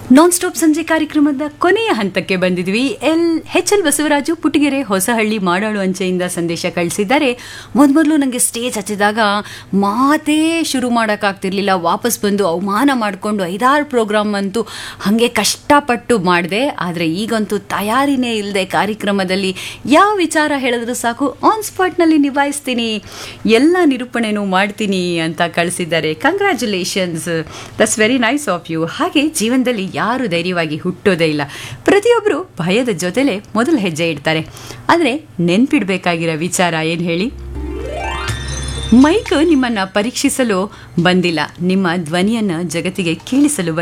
non stop ಸಂಜೆ ಕಾರ್ಯಕ್ರಮದ ಕೊನೆಯ ಹಂತಕ್ಕೆ ಬಂದಿದ್ವಿ L H L Basavaraju Putagere Hosahalli Madalu ಅಂಚೆಯಿಂದ ಸಂದೇಶ ಕಳಿಸಿದ್ದಾರೆ ಮೊದಮೊದಲು ನನಗೆ ಸ್ಟೇಜ್ ಹಚ್ಚಿದಾಗ ಮಾತೇ ಶುರು ಮಾಡೋಕ್ಕಾಗ್ತಿರ್ಲಿಲ್ಲ ವಾಪಸ್ ಬಂದು ಅವಮಾನ ಮಾಡಿಕೊಂಡು ಐದಾರು ಪ್ರೋಗ್ರಾಮ್ ಅಂತೂ ಹಾಗೆ ಕಷ್ಟಪಟ್ಟು ಮಾಡಿದೆ ಆದರೆ ಈಗಂತೂ ತಯಾರಿನೇ ಇಲ್ಲದೆ ಕಾರ್ಯಕ್ರಮದಲ್ಲಿ ಯಾವ ವಿಚಾರ ಹೇಳಿದ್ರು ಸಾಕು ಆನ್ ಸ್ಪಾಟ್ನಲ್ಲಿ ನಿಭಾಯಿಸ್ತೀನಿ ಎಲ್ಲ ನಿರೂಪಣೆನೂ ಮಾಡ್ತೀನಿ ಅಂತ ಕಳಿಸಿದ್ದಾರೆ congratulations that's very nice of you ಹಾಗೆ ಜೀವನದಲ್ಲಿ ಯಾರು ಧೈರ್ಯವಾಗಿ ಹುಟ್ಟೋದೇ ಇಲ್ಲ ಪ್ರತಿಯೊಬ್ಬರು ಭಯದ ಜೊತೆಲೆ ಮೊದಲು ಹೆಜ್ಜೆ ಇಡ್ತಾರೆ ಆದರೆ ನೆನ್ಪಿಡ್ಬೇಕಾಗಿರೋ ವಿಚಾರ ಏನು ಹೇಳಿ ಮೈಕ್ ನಿಮ್ಮನ್ನ ಪರೀಕ್ಷಿಸಲು ಬಂದಿಲ್ಲ ನಿಮ್ಮ ಧ್ವನಿಯನ್ನ ಜಗತ್ತಿಗೆ ಕೇಳಿಸಲು